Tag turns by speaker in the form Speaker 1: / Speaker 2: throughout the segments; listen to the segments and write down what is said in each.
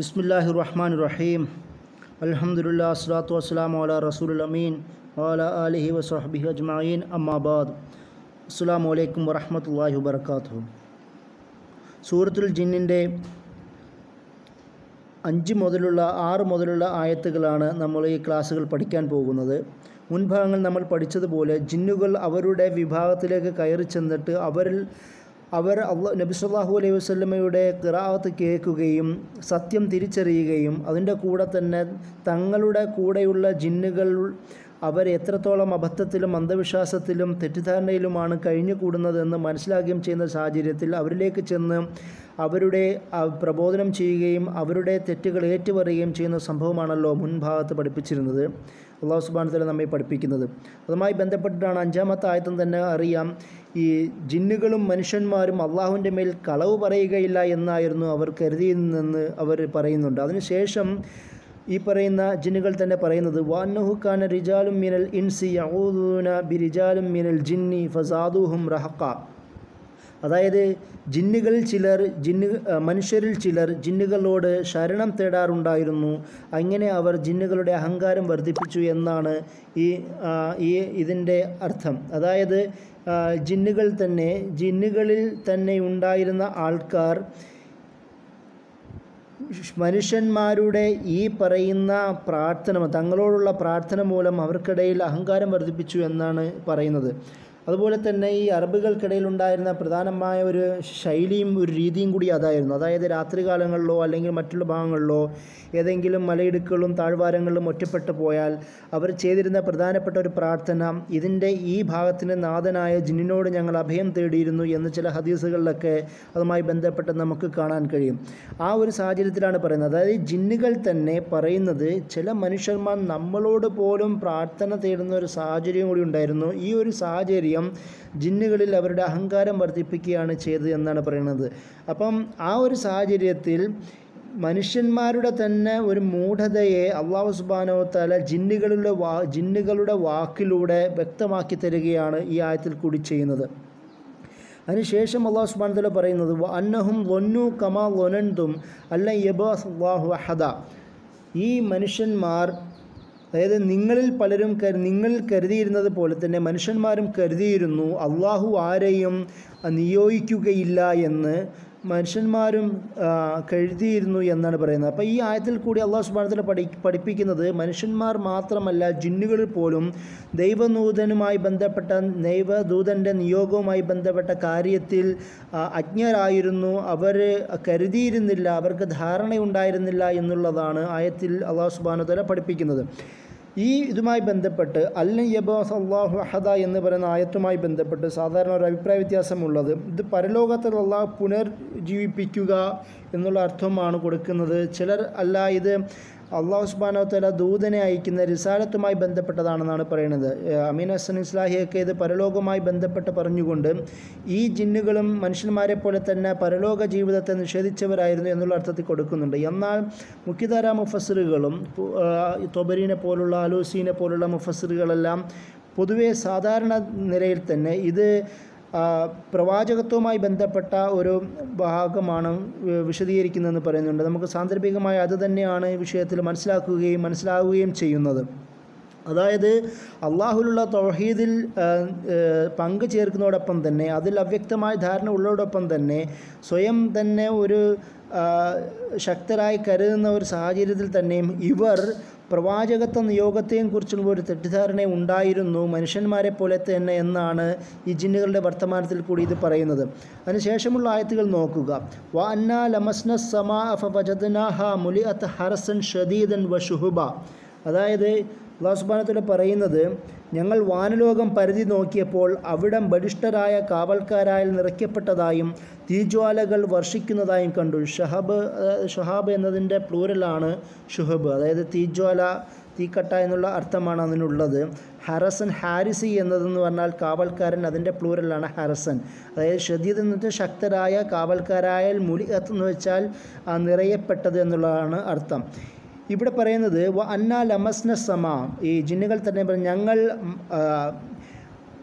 Speaker 1: ബിസ്മില്ലാഹി റഹ്മാൻ റഹീം അൽഹംദുലില്ലാ അസ്ലാത്തു വസ്സലാമു അല റസൂലുൽ അമീൻ വാല ആലിഹി വസ്ഹബിഹി അജ്മഈൻ അമ്മാബാദ് അസ്സലാമു അലൈക്കും വറഹ്മത്തുള്ളാഹി വബർക്കാത്തു സൂറത്തുൽ ജിന്നിൻ്റെ അഞ്ച് മുതലുള്ള ആറ് മുതലുള്ള ആയത്തുകളാണ് നമ്മൾ ഈ ക്ലാസ്സുകൾ പഠിക്കാൻ പോകുന്നത് മുൻഭാഗങ്ങൾ നമ്മൾ പഠിച്ചതുപോലെ ജിന്നുകൾ അവരുടെ വിഭാഗത്തിലേക്ക് കയറി ചെന്നിട്ട് അവരിൽ അവർ അള്ളാ നബി സല്ലല്ലാഹു അലൈഹി വസല്ലമയുടെ ഖിറാഅത്ത് കേൾക്കുകയും സത്യം തിരിച്ചറിയുകയും അതിൻ്റെ കൂടെ തന്നെ തങ്ങളുടെ കൂടെയുള്ള ജിന്നുകൾ അവർ എത്രത്തോളം അബദ്ധത്തിലും അന്ധവിശ്വാസത്തിലും തെറ്റിദ്ധാരണയിലുമാണ് കഴിഞ്ഞു കൂടുന്നതെന്ന് മനസ്സിലാക്കുകയും ചെയ്യുന്ന സാഹചര്യത്തിൽ അവരിലേക്ക് ചെന്ന് അവരുടെ ആ, പ്രബോധനം ചെയ്യുകയും അവരുടെ തെറ്റുകൾ ഏറ്റുപറയുകയും ചെയ്യുന്ന സംഭവമാണല്ലോ മുൻഭാഗത്ത് പഠിപ്പിച്ചിരുന്നത് അള്ളാഹു സുബാനത്തല നമ്മെ പഠിപ്പിക്കുന്നത് അതുമായി ബന്ധപ്പെട്ടിട്ടാണ് അഞ്ചാമത്തെ ആയത്തും തന്നെ അറിയാം ഈ ജിന്നുകളും മനുഷ്യന്മാരും അള്ളാഹുവിൻ്റെ മേൽ കളവ് പറയുകയില്ല എന്നായിരുന്നു അവർ കരുതിയെന്ന് അവർ പറയുന്നുണ്ട് അതിനുശേഷം ഈ പറയുന്ന ജിന്നുകൾ തന്നെ പറയുന്നത് വാന്നഹു ഖാന റിജാലും മിനൽ ഇൻസി യഊദൂന ബി റിജാലും മിനൽ ജിന്നി ഫസാദുഹും റഹക്ക അതായത് ജിന്നുകളിൽ ചിലർ ജിന്നു ആ, മനുഷ്യരിൽ ചിലർ ജിന്നുകളോട് ശരണം തേടാറുണ്ടായിരുന്നു അങ്ങനെ അവർ ജിന്നുകളുടെ അഹങ്കാരം വർദ്ധിപ്പിച്ചു എന്നാണ് ഈ ആ, ഈ ഇതിൻ്റെ അർത്ഥം അതായത് ആ, ജിന്നുകൾ തന്നെ ജിന്നുകളിൽ തന്നെ ഉണ്ടായിരുന്ന ആൾക്കാർ മനുഷ്യന്മാരുടെ ഈ പറയുന്ന പ്രാർത്ഥന തങ്ങളോടുള്ള പ്രാർത്ഥന മൂലം അവർക്കിടയിൽ അഹങ്കാരം വർദ്ധിപ്പിച്ചു എന്നാണ് പറയുന്നത് അതുപോലെ തന്നെ ഈ അറബുകൾക്കിടയിൽ ഉണ്ടായിരുന്ന പ്രധാനമായ ഒരു ശൈലിയും ഒരു രീതിയും കൂടി അതായിരുന്നു അതായത് രാത്രികാലങ്ങളിലോ അല്ലെങ്കിൽ മറ്റുള്ള ഭാഗങ്ങളിലോ ഏതെങ്കിലും മലയിടുക്കുകളും താഴ്വാരങ്ങളിലും ഒറ്റപ്പെട്ടു പോയാൽ അവർ ചെയ്തിരുന്ന പ്രധാനപ്പെട്ട ഒരു പ്രാർത്ഥന ഇതിൻ്റെ ഈ ഭാഗത്തിന് നാഥനായ ജിന്നിനോട് ഞങ്ങൾ അഭയം തേടിയിരുന്നു എന്ന് ചില ഹദീസുകളിലൊക്കെ അതുമായി ബന്ധപ്പെട്ട് നമുക്ക് കാണാൻ കഴിയും ആ ഒരു സാഹചര്യത്തിലാണ് പറയുന്നത് അതായത് ഈ ജിന്നുകൾ തന്നെ പറയുന്നത് ചില മനുഷ്യന്മാർ നമ്മളോട് പോലും പ്രാർത്ഥന തേടുന്ന ഒരു സാഹചര്യം കൂടി ഉണ്ടായിരുന്നു ഈ ഒരു സാഹചര്യം ജിന്നുകളിൽ അവരുടെ അഹങ്കാരം വർദ്ധിപ്പിക്കുകയാണ് ചെയ്തത് എന്നാണ് പറയുന്നത് അപ്പം ആ ഒരു സാഹചര്യത്തിൽ മനുഷ്യന്മാരുടെ തന്നെ ഒരു മൂഢതയെ അള്ളാഹു സുബാനോ തല ജിന്നുകളുടെ വാ ജിന്നുകളുടെ വാക്കിലൂടെ വ്യക്തമാക്കി തരികയാണ് ഈ ആയത്തിൽ കൂടി ചെയ്യുന്നത് അതിനുശേഷം അള്ളാഹു സുബാൻ തല പറയുന്നത് "വ അന്നഹും ലൊന്നു കമാ ലൊനന്തും അല്ല യബാസ് അള്ളാഹു അഹദ ഈ മനുഷ്യന്മാർ അതായത് നിങ്ങളിൽ പലരും കരു നിങ്ങൾ കരുതിയിരുന്നത് പോലെ തന്നെ മനുഷ്യന്മാരും കരുതിയിരുന്നു അള്ളാഹു ആരെയും നിയോഗിക്കുകയില്ല എന്ന് മനുഷ്യന്മാരും ആ, കരുതിയിരുന്നു എന്നാണ് പറയുന്നത് അപ്പോൾ ഈ ആയത്തിൽ കൂടി അള്ളാഹു സുബാനത്തിൽ പഠി പഠിപ്പിക്കുന്നത് മനുഷ്യന്മാർ മാത്രമല്ല ജിന്നുകളിൽ പോലും ദൈവനൂതനുമായി ബന്ധപ്പെട്ട ദൈവദൂതൻ്റെ നിയോഗവുമായി ബന്ധപ്പെട്ട കാര്യത്തിൽ ആ, അജ്ഞരായിരുന്നു അവർ കരുതിയിരുന്നില്ല അവർക്ക് ധാരണയുണ്ടായിരുന്നില്ല എന്നുള്ളതാണ് ആയത്തിൽ അള്ളാഹു സുബാനുതല പഠിപ്പിക്കുന്നത് ഈ ഇതുമായി ബന്ധപ്പെട്ട് അല്ല യബാസ് അള്ളാഹു അഹദ എന്ന് പറയുന്ന ആയത്തുമായി ബന്ധപ്പെട്ട് സാധാരണ ഒരു അഭിപ്രായ വ്യത്യാസമുള്ളത് ഇത് പരലോകത്തിൽ അള്ളാഹു പുനർജീവിപ്പിക്കുക എന്നുള്ള അർത്ഥമാണ് കൊടുക്കുന്നത് ചിലർ അല്ല ഇത് അള്ളാഹു സുബാനോ തല ദൂതനെ അയക്കുന്ന റിസാലത്തുമായി ബന്ധപ്പെട്ടതാണെന്നാണ് പറയുന്നത് ഏഹ് അമീൻ ഹസൻ ഇസ്ലാഹിയൊക്കെ ഇത് പരലോകവുമായി ബന്ധപ്പെട്ട് പറഞ്ഞുകൊണ്ട് ഈ ജിന്നുകളും മനുഷ്യന്മാരെ പോലെ തന്നെ പരലോക ജീവിതത്തെ നിഷേധിച്ചവരായിരുന്നു എന്നുള്ള അർത്ഥത്തിൽ കൊടുക്കുന്നുണ്ട് എന്നാൽ മുഖ്യധാര മുഫസറുകളും തൊബരീനെ പോലുള്ള അലൂസീനെ പോലുള്ള മുഫസറുകളെല്ലാം പൊതുവെ സാധാരണ നിലയിൽ തന്നെ ഇത് ആ, പ്രവാചകത്വവുമായി ബന്ധപ്പെട്ട ഒരു ഭാഗമാണ് വി- വിശദീകരിക്കുന്നതെന്ന് പറയുന്നുണ്ട് നമുക്ക് സാന്ദർഭികമായി അത് തന്നെയാണ് ഈ വിഷയത്തിൽ മനസ്സിലാക്കുകയും മനസ്സിലാവുകയും ചെയ്യുന്നത് അതായത് അള്ളാഹുലുള്ള തൗഹീദിൽ ആ, ഏ, പങ്കു ചേർക്കുന്നതോടൊപ്പം തന്നെ അതിൽ അവ്യക്തമായ ധാരണ ഉള്ളതോടൊപ്പം തന്നെ സ്വയം തന്നെ ഒരു ആ, ശക്തരായി കരുതുന്ന ഒരു സാഹചര്യത്തിൽ തന്നെയും ഇവർ പ്രവാചകത്വ നിയോഗത്തെയും കുറിച്ചുള്ള ഒരു തെറ്റിദ്ധാരണ ഉണ്ടായിരുന്നു മനുഷ്യന്മാരെ പോലെ തന്നെ എന്നാണ് ഈ ജിന്നുകളുടെ വർത്തമാനത്തിൽ കൂടി ഇത് പറയുന്നത് അതിനുശേഷമുള്ള ആയത്തുകൾ നോക്കുക വ അന്നാ ലമസ്ന സമാ ഫജദ്നാഹ മുലിഅത്ത് ഹറസൻ ഷദീദൻ വ ഷുഹുബ അതായത് അള്ളാഹുസ്ബാനത്തോടെ പറയുന്നത് ഞങ്ങൾ വാനലോകം പരിധി നോക്കിയപ്പോൾ അവിടം ബലിഷ്ഠരായ കാവൽക്കാരായി നിറയ്ക്കപ്പെട്ടതായും തീജ്വാലകൾ വർഷിക്കുന്നതായും കണ്ടു ഷഹബ് അതായത് ഷഹാബ് എന്നതിൻ്റെ പ്ലൂരലാണ് ഷുഹബ് അതായത് തീജ്വാല തീക്കട്ട എന്നുള്ള അർത്ഥമാണ് അതിനുള്ളത് ഹറസൻ ഹാരിസി എന്നതെന്ന് പറഞ്ഞാൽ കാവൽക്കാരൻ അതിൻ്റെ പ്ലൂരലാണ് ഹറസൻ അതായത് ഷദീദ് എന്ന് വെച്ചാൽ ശക്തരായ കാവൽക്കാരായാൽ മുലി എന്ന് വെച്ചാൽ ആ, നിറയപ്പെട്ടത് എന്നുള്ളതാണ് അർത്ഥം ഇവിടെ പറയുന്നത് വ അന്ന ലമസ്ന സമ ഈ ജിന്നുകൾ തന്നെ പറയും ഞങ്ങൾ ഉം, ആ,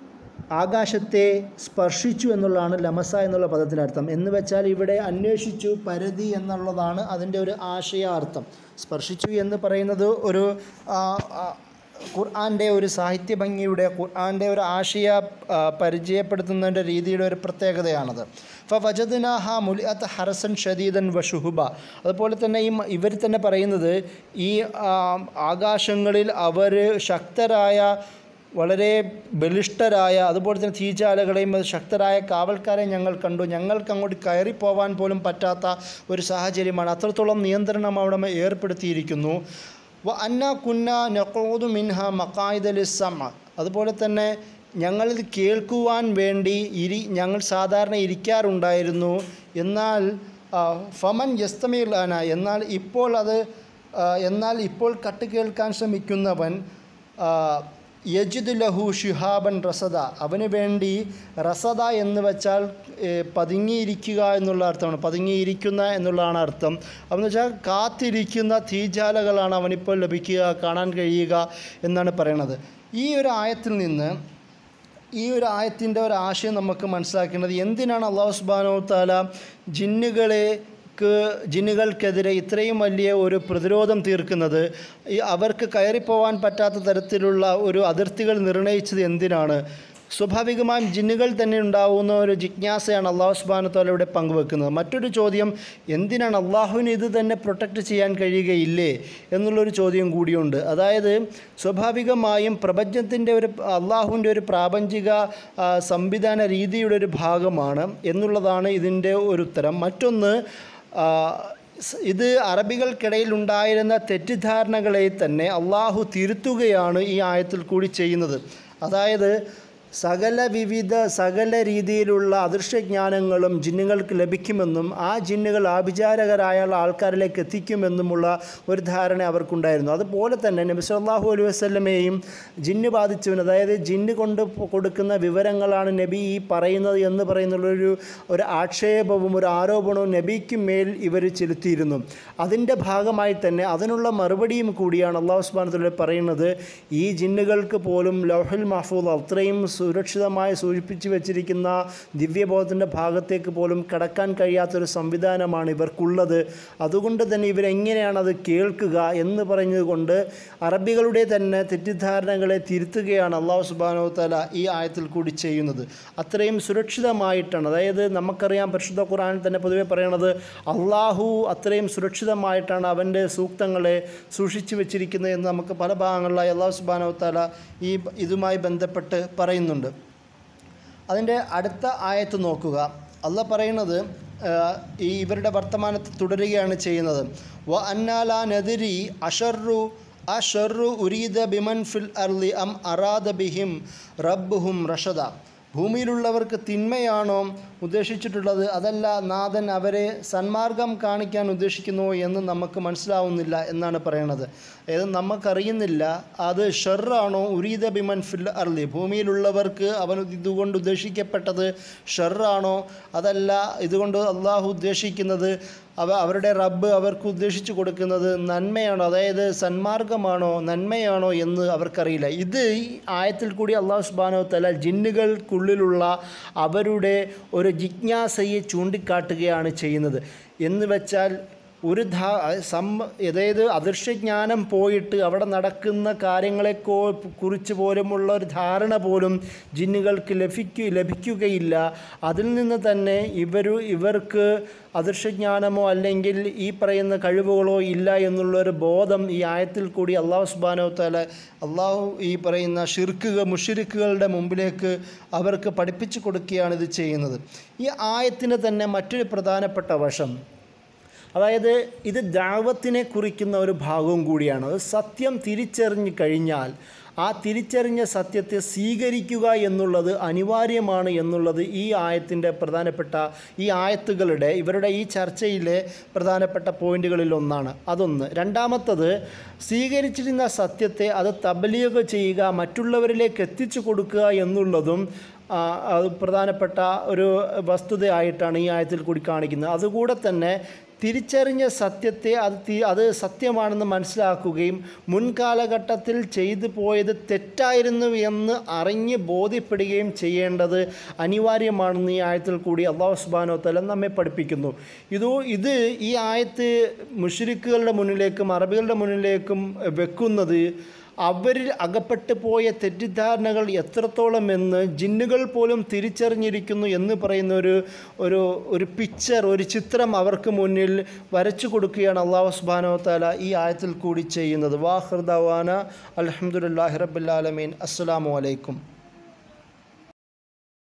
Speaker 1: ആകാശത്തെ സ്പർശിച്ചു എന്നുള്ളതാണ് ലമസ എന്നുള്ള പദത്തിൻ്റെ അർത്ഥം എന്ന് വെച്ചാൽ ഇവിടെ അന്വേഷിച്ചു പരതി എന്നുള്ളതാണ് അതിൻ്റെ ഒരു ആശയാർത്ഥം സ്പർശിച്ചു എന്ന് പറയുന്നത് ഒരു ആ, ആ, ഖുർആൻ്റെ ഒരു സാഹിത്യ ഭംഗിയുടെ ഖുർആൻ്റെ ഒരു ആശയ ആ, പരിചയപ്പെടുത്തുന്നതിൻ്റെ രീതിയുടെ ഒരു പ്രത്യേകതയാണത് ഫ വജദ്നാഹ മുലിഅത്ത് ഹറസൻ ഷദീദൻ വഷുഹുബ അതുപോലെ തന്നെ ഈ മ- ഇവർ തന്നെ പറയുന്നത് ഈ ആ, ആകാശങ്ങളിൽ അവർ ശക്തരായ വളരെ ബലിഷ്ഠരായ അതുപോലെ തന്നെ തീജാലകളെയും അത് ശക്തരായ കാവൽക്കാരെ ഞങ്ങൾ കണ്ടു ഞങ്ങൾക്ക് അങ്ങോട്ട് കയറിപ്പോവാൻ പോലും പറ്റാത്ത ഒരു സാഹചര്യമാണ് അത്രത്തോളം നിയന്ത്രണം അവിടെ ഏർപ്പെടുത്തിയിരിക്കുന്നു വ അന്ന കുന്ന നഖൂദു മിൻഹ മക്കായിദലിസമ അതുപോലെ തന്നെ ഞങ്ങളിത് കേൾക്കുവാൻ വേണ്ടി ഇരി ഞങ്ങൾ സാധാരണ ഇരിക്കാറുണ്ടായിരുന്നു എന്നാൽ ആ, ഫമൻ യസ്തമീലാന എന്നാൽ ഇപ്പോൾ അത് ആ, എന്നാൽ ഇപ്പോൾ കട്ട് കേൾക്കാൻ ശ്രമിക്കുന്നവൻ ആ, യജിദ് ലഹു ഷിഹാബൻ റസദ അവന് വേണ്ടി റസദ എന്ന് വെച്ചാൽ ഏ, പതുങ്ങിയിരിക്കുക എന്നുള്ള അർത്ഥമാണ് പതുങ്ങിയിരിക്കുന്ന എന്നുള്ളതാണ് അർത്ഥം അതെന്ന് വെച്ചാൽ കാത്തിരിക്കുന്ന തീജാലകളാണ് അവനിപ്പോൾ ലഭിക്കുക കാണാൻ കഴിയുക എന്നാണ് പറയണത് ഈ ഒരു ആയത്തിൽ നിന്ന് ഈ ഒരു ആയത്തിൻ്റെ ഒരു ആശയം നമുക്ക് മനസ്സിലാക്കേണ്ടത് എന്തിനാണ് അള്ളാഹു സുബാനോ താല ജിന്നുകളെക്ക് ജിന്നുകൾക്കെതിരെ ഇത്രയും വലിയ ഒരു പ്രതിരോധം തീർക്കുന്നത് ഈ അവർക്ക് കയറിപ്പോവാൻ പറ്റാത്ത തരത്തിലുള്ള ഒരു അതിർത്തികൾ നിർണയിച്ചത് എന്തിനാണ് സ്വാഭാവികമായും ജിന്നുകൾ തന്നെ ഉണ്ടാവുന്ന ഒരു ജിജ്ഞാസയാണ് അള്ളാഹു സുബാനത്തോല ഇവിടെ പങ്കുവെക്കുന്നത് മറ്റൊരു ചോദ്യം എന്തിനാണ് അള്ളാഹുവിന് ഇത് തന്നെ പ്രൊട്ടക്റ്റ് ചെയ്യാൻ കഴിയുകയില്ലേ എന്നുള്ളൊരു ചോദ്യം കൂടിയുണ്ട് അതായത് സ്വാഭാവികമായും പ്രപഞ്ചത്തിൻ്റെ ഒരു അള്ളാഹുവിൻ്റെ ഒരു പ്രാപഞ്ചിക ആ, സംവിധാന രീതിയുടെ ഒരു ഭാഗമാണ് എന്നുള്ളതാണ് ഇതിൻ്റെ ഒരു ഉത്തരം മറ്റൊന്ന് ആ, സ് ഇത് അറബികൾക്കിടയിൽ ഉണ്ടായിരുന്ന തെറ്റിദ്ധാരണകളെ തന്നെ അള്ളാഹു തിരുത്തുകയാണ് ഈ ആയത്തിൽ കൂടി ചെയ്യുന്നത് അതായത് സകല വിവിധ സകല രീതിയിലുള്ള അദൃശ്യജ്ഞാനങ്ങളും ജിന്നുകൾക്ക് ലഭിക്കുമെന്നും ആ ജിന്നുകൾ ആഭിചാരകരായ ആൾക്കാരിലേക്ക് എത്തിക്കുമെന്നുമുള്ള ഒരു ധാരണ അവർക്കുണ്ടായിരുന്നു അതുപോലെ തന്നെ നബി സല്ലല്ലാഹു അലൈഹി വസല്ലമയെയും ജിന്ന് ബാധിച്ചവൻ അതായത് ജിന്ന് കൊണ്ട് കൊടുക്കുന്ന വിവരങ്ങളാണ് നബി ഈ പറയുന്നത് എന്ന് പറയുന്നുള്ളൊരു ഒരു ആക്ഷേപവും ഒരു ആരോപണവും നബിക്ക് മേൽ ഇവർ ചെലുത്തിയിരുന്നു അതിൻ്റെ ഭാഗമായി തന്നെ അതിനുള്ള മറുപടിയും കൂടിയാണ് അള്ളാഹു സുബ്ഹാനഹു പറയുന്നത് ഈ ജിന്നുകൾക്ക് പോലും ലൗഹുൽ മഹ്ഫൂദ് അത്രയും സുരക്ഷിതമായി സൂചിപ്പിച്ചു വെച്ചിരിക്കുന്ന ദിവ്യബോധത്തിൻ്റെ ഭാഗത്തേക്ക് പോലും കടക്കാൻ കഴിയാത്തൊരു സംവിധാനമാണ് ഇവർക്കുള്ളത് അതുകൊണ്ട് തന്നെ ഇവരെങ്ങനെയാണ് അത് കേൾക്കുക എന്ന് പറഞ്ഞതുകൊണ്ട് അറബികളുടെ തന്നെ തെറ്റിദ്ധാരണകളെ തിരുത്തുകയാണ് അള്ളാഹു സുബാനോ തല ഈ ആയത്തിൽ കൂടി ചെയ്യുന്നത് അത്രയും സുരക്ഷിതമായിട്ടാണ് അതായത് നമുക്കറിയാം പരിശുദ്ധ ഖുർആനിൽ തന്നെ പൊതുവെ പറയണത് അള്ളാഹു അത്രയും സുരക്ഷിതമായിട്ടാണ് അവൻ്റെ സൂക്തങ്ങളെ സൂക്ഷിച്ചു വെച്ചിരിക്കുന്നത് എന്ന് നമുക്ക് പല ഭാഗങ്ങളിലായി അള്ളാഹു സുബാനോ തല ഈ ഇതുമായി ബന്ധപ്പെട്ട് പറയുന്നുണ്ട് അതിൻ്റെ അടുത്ത ആയത്ത് നോക്കുക അല്ല പറയുന്നത് ആ, ഈ ഇവരുടെ വർത്തമാനത്തിൽ തുടരുകയാണ് ചെയ്യുന്നത് വ അന്നാല നദിരി അഷറു അഷറു ഉരീദ ബിമൻ ഫിൽ അർലി അം അറാദ ബിഹിം റബ്ബുഹും റഷദ ഭൂമിയിലുള്ളവർക്ക് തിന്മയാണോ ഉദ്ദേശിച്ചിട്ടുള്ളത് അതല്ല നാഥൻ അവരെ സന്മാർഗം കാണിക്കാൻ ഉദ്ദേശിക്കുന്നു എന്ന് നമുക്ക് മനസ്സിലാവുന്നില്ല എന്നാണ് പറയണത് അതായത് നമുക്കറിയുന്നില്ല അത് ഷെറാണോ ഉരീദ ബിമൻ ഫിൽ അർലി ഭൂമിയിലുള്ളവർക്ക് അവൻ ഇതുകൊണ്ട് ഉദ്ദേശിക്കപ്പെട്ടത് ഷെറാണോ അതല്ല ഇതുകൊണ്ട് അള്ളാഹു ഉദ്ദേശിക്കുന്നത് അവ അവരുടെ റബ്ബ് അവർക്ക് ഉദ്ദേശിച്ചു കൊടുക്കുന്നത് നന്മയാണോ അതായത് സന്മാർഗമാണോ നന്മയാണോ എന്ന് അവർക്കറിയില്ല ഇത് ഈ ആയത്തിൽ കൂടി അള്ളാഹു സുബാനോ തല ജിന്നുകൾക്കുള്ളിലുള്ള അവരുടെ ഒരു ജിജ്ഞാസയെ ചൂണ്ടിക്കാട്ടുകയാണ് ചെയ്യുന്നത് എന്ന് വെച്ചാൽ ഒരു ധാ സമ്മ അതായത് അദൃശ്യജ്ഞാനം പോയിട്ട് അവിടെ നടക്കുന്ന കാര്യങ്ങളെ കോ- കുറിച്ച് പോലുമുള്ള ഒരു ധാരണ പോലും ജിന്നുകൾക്ക് ലഭിക്കു ലഭിക്കുകയില്ല അതിൽ നിന്ന് തന്നെ ഇവർ ഇവർക്ക് അദൃശ്യജ്ഞാനമോ അല്ലെങ്കിൽ ഈ പറയുന്ന കഴിവുകളോ ഇല്ല എന്നുള്ളൊരു ബോധം ഈ ആയത്തിൽ കൂടി അള്ളാഹു സുബാനോ തല അള്ളാഹു ഈ പറയുന്ന ഷിർക്കുകൾ മുഷിരിക്കുകളുടെ മുമ്പിലേക്ക് അവർക്ക് പഠിപ്പിച്ചു കൊടുക്കുകയാണ് ഇത് ചെയ്യുന്നത് ഈ ആയത്തിന് തന്നെ മറ്റൊരു പ്രധാനപ്പെട്ട വശം അതായത് ഇത് ദാവത്തിനെ കുറിക്കുന്ന ഒരു ഭാഗവും കൂടിയാണ് അത് സത്യം തിരിച്ചറിഞ്ഞു കഴിഞ്ഞാൽ ആ തിരിച്ചറിഞ്ഞ സത്യത്തെ സ്വീകരിക്കുക എന്നുള്ളത് അനിവാര്യമാണ് എന്നുള്ളത് ഈ ആയത്തിൻ്റെ പ്രധാനപ്പെട്ട ഈ ആയത്തുകളുടെ ഇവരുടെ ഈ ചർച്ചയിലെ പ്രധാനപ്പെട്ട പോയിന്റുകളിൽ ഒന്നാണ് അതൊന്ന് രണ്ടാമത്തത് സ്വീകരിച്ചിരുന്ന സത്യത്തെ അത് തബലീഗ് ചെയ്യുക മറ്റുള്ളവരിലേക്ക് എത്തിച്ചു കൊടുക്കുക എന്നുള്ളതും ആ, അത് പ്രധാനപ്പെട്ട ഒരു വസ്തുതയായിട്ടാണ് ഈ ആയത്തിൽ കൂടി കാണിക്കുന്നത് അതുകൂടെ തന്നെ തിരിച്ചറിഞ്ഞ സത്യത്തെ അത് തി- അത് സത്യമാണെന്ന് മനസ്സിലാക്കുകയും മുൻകാലഘട്ടത്തിൽ ചെയ്തു പോയത് തെറ്റായിരുന്നു എന്ന് അറിഞ്ഞ് ബോധ്യപ്പെടുകയും ചെയ്യേണ്ടത് അനിവാര്യമാണെന്ന് ഈ ആയത്തിൽ കൂടി അള്ളാഹു സുബാനോ തല നമ്മെ പഠിപ്പിക്കുന്നു ഇത് ഇത് ഈ ആയത്ത് മുഷരിക്കുകളുടെ മുന്നിലേക്കും അറബികളുടെ മുന്നിലേക്കും വെക്കുന്നത് അവരിൽ അകപ്പെട്ടു പോയ തെറ്റിദ്ധാരണകൾ എത്രത്തോളം എന്ന് ജിന്നുകൾ പോലും തിരിച്ചറിഞ്ഞിരിക്കുന്നു എന്ന് പറയുന്ന ഒരു ഒരു ഒരു പിക്ചർ ഒരു ചിത്രം അവർക്ക് മുന്നിൽ വരച്ചു കൊടുക്കുകയാണ് അള്ളാഹു സുബാനോ താല ഈ ആയത്തിൽ കൂടി ചെയ്യുന്നത് വാഹൃദവാന അലഹമുല്ലാഹി റബ്ബുലാലമീൻ അസ്സാം വലൈക്കും